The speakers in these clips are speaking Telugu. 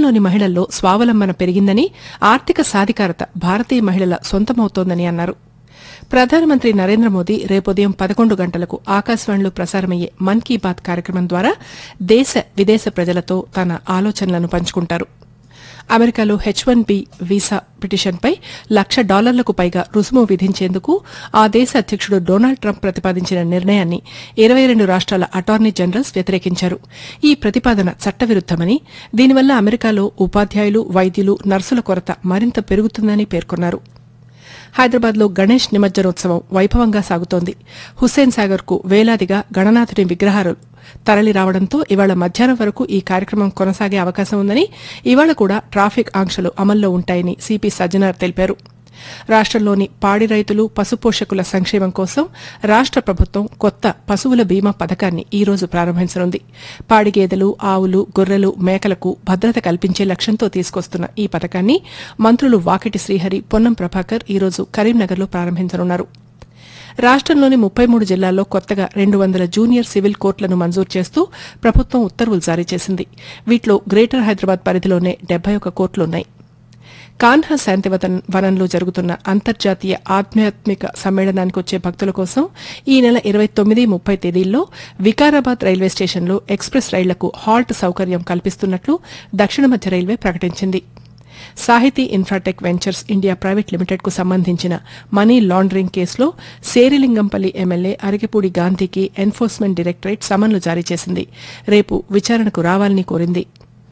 దేశంలోని మహిళల్లో స్వావలంబన పెరిగిందని ఆర్థిక సాధికారత భారతీయ మహిళల సొంతమవుతోందని అన్నారు ప్రధానమంత్రి నరేంద్ర మోదీ రేపుదయం పదకొండు గంటలకు ఆకాశవాణిలో ప్రసారమయ్యే మన్ కీ బాత్ కార్యక్రమం ద్వారా దేశ విదేశ ప్రజలతో తన ఆలోచనలను పంచుకుంటారు అమెరికాలో హెచ్ వన్ బి వీసా పిటిషన్పై లక్ష డాలర్లకు పైగా రుసుము విధించేందుకు ఆ దేశ అధ్యక్షుడు డొనాల్డ్ ట్రంప్ ప్రతిపాదించిన నిర్ణయాన్ని ఇరవై రెండు రాష్ట్రాల అటార్నీ జనరల్స్ వ్యతిరేకించారు ఈ ప్రతిపాదన చట్టవిరుద్దమని దీనివల్ల అమెరికాలో ఉపాధ్యాయులు వైద్యులు నర్సుల కొరత మరింత పెరుగుతుందని పేర్కొన్నారు హైదరాబాద్లో గణేష్ నిమజ్జనోత్సవం వైభవంగా సాగుతోంది హుస్సేన్ సాగర్ కు వేలాదిగా గణనాథుని విగ్రహాలు తరలి రావడంతో ఇవాళ మధ్యాహ్నం వరకు ఈ కార్యక్రమం కొనసాగే అవకాశం ఉందని ఇవాళ కూడా ట్రాఫిక్ ఆంక్షలు అమల్లో ఉంటాయని సిపి సజ్జనార్ తెలిపారు రాష్ట్రంలోని పాడి రైతులు పశుపోషకుల సంక్షేమం కోసం రాష్ట్ర ప్రభుత్వం కొత్త పశువుల బీమా పథకాన్ని ఈ రోజు ప్రారంభించనుంది పాడి గేదెలు ఆవులు గొర్రెలు మేకలకు భద్రత కల్పించే లక్ష్యంతో తీసుకొస్తున్న ఈ పథకాన్ని మంత్రులు వాకిటి శ్రీహరి పొన్నం ప్రభాకర్ ఈ రోజు కరీంనగర్లో ప్రారంభించనున్నారు రాష్ట్రంలోని ముప్పై మూడు జిల్లాల్లో కొత్తగా రెండు వందల జూనియర్ సివిల్ కోర్టులను మంజూరు చేస్తూ ప్రభుత్వం ఉత్తర్వులు జారీ చేసింది వీటిలో గ్రేటర్ హైదరాబాద్ పరిధిలోనే డెబ్బై ఒక కోర్టులున్నాయి కాన్హా శాంతివతన్ వనంలో జరుగుతున్న అంతర్జాతీయ ఆధ్యాత్మిక సమ్మేళనానికి వచ్చే భక్తుల కోసం ఈ నెల ఇరవై తొమ్మిది ముప్పై తేదీల్లో వికారాబాద్ రైల్వే స్టేషన్లో ఎక్స్ప్రెస్ రైళ్లకు హాల్ట్ సౌకర్యం కల్పిస్తున్నట్లు దక్షిణ మధ్య రైల్వే ప్రకటించింది Sahiti infratech ventures India private limited కు సంబంధించిన మనీ లాండరింగ్ కేసులో సేరిలింగంపల్లి ఎమ్మెల్యే అరికెపూడి గాంధీకి ఎన్ఫోర్స్మెంట్ డైరెక్టరేట్ సమన్లు జారీ చేసింది రేపు విచారణకు రావాలని కోరింది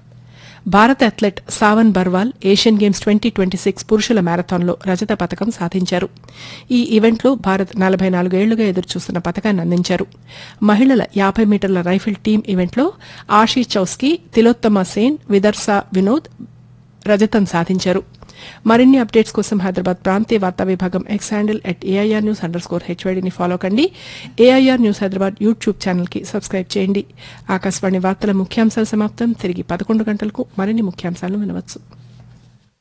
భారత athlete Savan Barwal Asian games twenty twenty six పురుషుల మ్యారథాన్లో రజత పథకం సాధించారు ఈ ఈవెంట్లో భారత్ నలభై నాలుగేళ్లుగా ఎదురుచూస్తున్న పథకాన్ని అందించారు మహిళల యాభై మీటర్ల రైఫిల్ టీం ఈవెంట్లో ఆషీ చౌస్కి తిలోత్తమ సేన్ విదర్సా వినోద్ రజతం సాధించారు మరిన్ని అప్డేట్స్ కోసం హైదరాబాద్ ప్రాంతీయ వార్తా విభాగం X handle at AIR news under score హెచ్వైడీని ఫాలో కండి AIR news Hyderabad YouTube channel కి సబ్స్క్రైబ్ చేయండి ఆకాశవాణి వార్తల ముఖ్యాంశాలు సమాప్తం తిరిగి పదకొండు గంటలకు మరిన్ని ముఖ్యాంశాలను వినవచ్చు